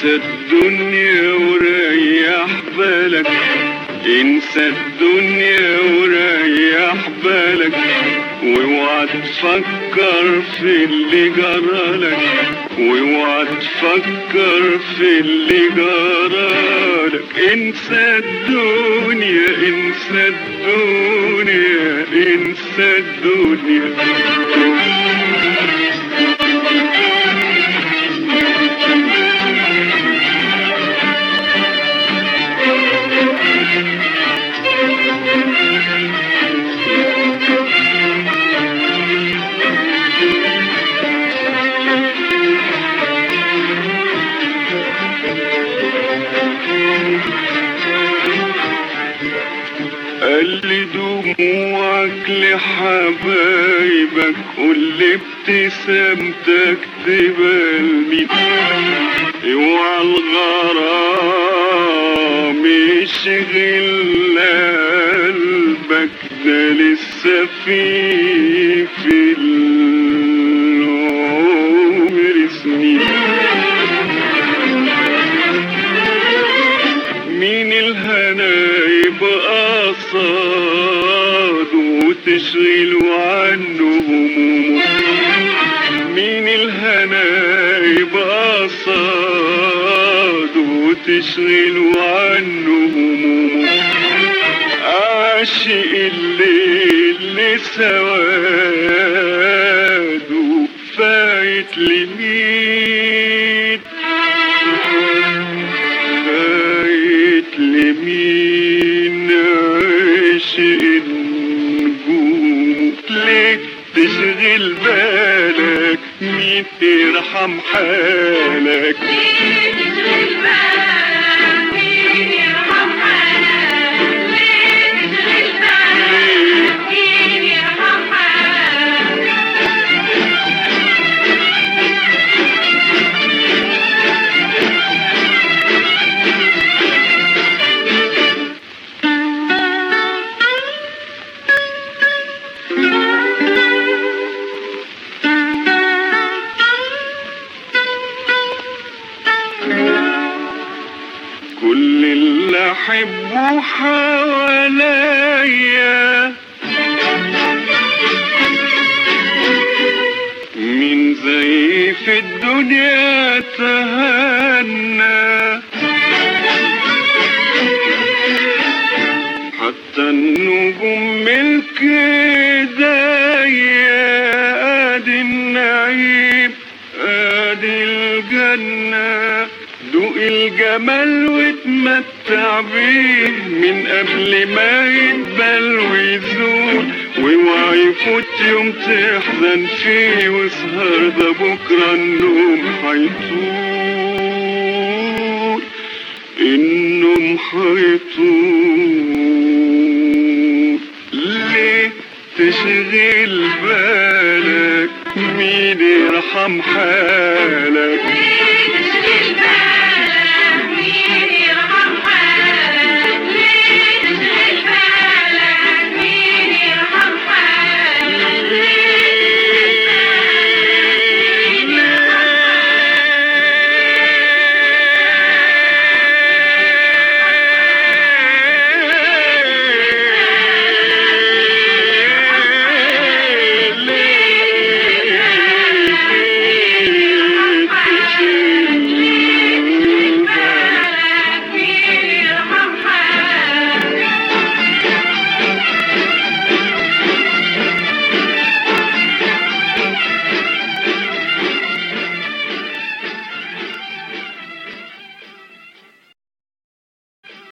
انسى الدنيا وريح بالك انسى الدنيا وريح بالك واوعى تفكر في اللي جرالك واوعى تفكر في اللي جرالك انسى الدنيا انسى الدنيا انسى الدنيا قال لي دموعك لحبايبك قول لي ابتسامتك تبقى لمين اوعى الغرام يشغل قلبك ده لسه في في العمر سنين مين الهنا يبقى قصاد وتشغله عنه همومه مين الهنا يبقى قصاد وتشغله عنه همومه عاشق الليل لسواده فايت لمين فايت لمين عاشق النجوم ليه تشغل بالك مين يرحم حالك كل اللي احبه حواليا مين زي في الدنيا تهنى حتى النجوم ملك ايديا ادي النعيم ادي الجنة دوق الجمال واتمتع بيه من قبل ما يدبل ويزول واوعى يفوت يوم تحزن فيه واسهر ده بكرة النوم هيطول النوم هيطول ليه تشغل بالك مين يرحم حالك